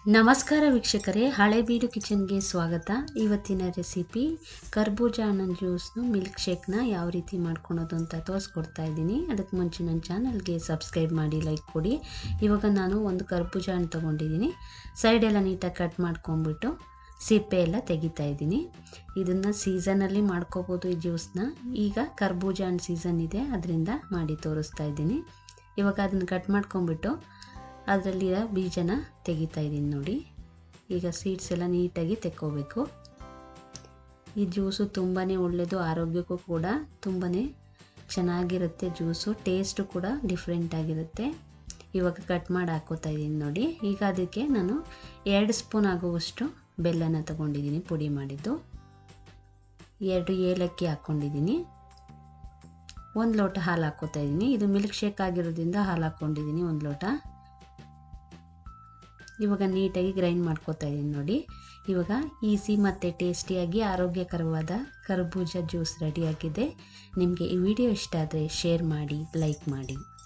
ನಮಸ್ಕಾರ ವೀಕ್ಷಕರೇ ಹಳೇಬೀಡು ಕಿಚನ್ಗೆ ಸ್ವಾಗತ ಇವತ್ತಿನ ರೆಸಿಪಿ ಕರ್ಬೂಜ ಹಣ್ಣಿನ ಜ್ಯೂಸ್ನು ಮಿಲ್ಕ್ ಶೇಕ್ನ ಯಾವ ರೀತಿ ಮಾಡ್ಕೊಳೋದು ಅಂತ ತೋರಿಸ್ಕೊಡ್ತಾ ಇದ್ದೀನಿ ಅದಕ್ಕೆ ಮುಂಚೆ ನನ್ನ ಚಾನಲ್ಗೆ ಸಬ್ಸ್ಕ್ರೈಬ್ ಮಾಡಿ ಲೈಕ್ ಕೊಡಿ ಇವಾಗ ನಾನು ಒಂದು ಕರ್ಬೂಜ ಹಣ್ಣು ತೊಗೊಂಡಿದ್ದೀನಿ ಸೈಡೆಲ್ಲ ನೀಟಾಗಿ ಕಟ್ ಮಾಡ್ಕೊಂಬಿಟ್ಟು ಸಿಪ್ಪೆ ಎಲ್ಲ ತೆಗಿತಾ ಇದ್ದೀನಿ ಇದನ್ನು ಸೀಸನಲ್ಲಿ ಮಾಡ್ಕೋಬೋದು ಈ ಜ್ಯೂಸ್ನ ಈಗ ಕರ್ಬೂಜ ಹಣ್ಣು ಸೀಸನ್ ಇದೆ ಅದರಿಂದ ಮಾಡಿ ತೋರಿಸ್ತಾ ಇದ್ದೀನಿ ಇವಾಗ ಅದನ್ನು ಕಟ್ ಮಾಡ್ಕೊಂಬಿಟ್ಟು ಅದರಲ್ಲಿರೋ ಬೀಜನ ತೆಗಿತಾ ಇದ್ದೀನಿ ನೋಡಿ ಈಗ ಸೀಡ್ಸ್ ಎಲ್ಲ ನೀಟಾಗಿ ತೆಕ್ಕೋಬೇಕು ಈ ಜ್ಯೂಸು ತುಂಬಾ ಒಳ್ಳೆಯದು ಆರೋಗ್ಯಕ್ಕೂ ಕೂಡ ತುಂಬಾ ಚೆನ್ನಾಗಿರುತ್ತೆ ಜ್ಯೂಸು ಟೇಸ್ಟು ಕೂಡ ಡಿಫ್ರೆಂಟ್ ಆಗಿರುತ್ತೆ ಇವಾಗ ಕಟ್ ಮಾಡಿ ಹಾಕೋತಾ ಇದ್ದೀನಿ ನೋಡಿ ಈಗ ಅದಕ್ಕೆ ನಾನು ಎರಡು ಸ್ಪೂನ್ ಆಗುವಷ್ಟು ಬೆಲ್ಲನ ತಗೊಂಡಿದ್ದೀನಿ ಪುಡಿ ಮಾಡಿದ್ದು ಎರಡು ಏಲಕ್ಕಿ ಹಾಕ್ಕೊಂಡಿದ್ದೀನಿ ಒಂದು ಲೋಟ ಹಾಲು ಹಾಕ್ಕೋತಾ ಇದ್ದೀನಿ ಇದು ಮಿಲ್ಕ್ ಶೇಕ್ ಆಗಿರೋದ್ರಿಂದ ಹಾಲು ಹಾಕ್ಕೊಂಡಿದ್ದೀನಿ ಒಂದು ಲೋಟ ಇವಾಗ ನೀಟಾಗಿ ಗ್ರೈಂಡ್ ಮಾಡ್ಕೋತಾ ಇದ್ದೀನಿ ನೋಡಿ ಇವಾಗ ಈಸಿ ಮತ್ತು ಟೇಸ್ಟಿಯಾಗಿ ಆರೋಗ್ಯಕರವಾದ ಕರ್ಬೂಜ ಜ್ಯೂಸ್ ರೆಡಿಯಾಗಿದೆ ನಿಮಗೆ ಈ ವಿಡಿಯೋ ಇಷ್ಟ ಆದರೆ ಶೇರ್ ಮಾಡಿ ಲೈಕ್ ಮಾಡಿ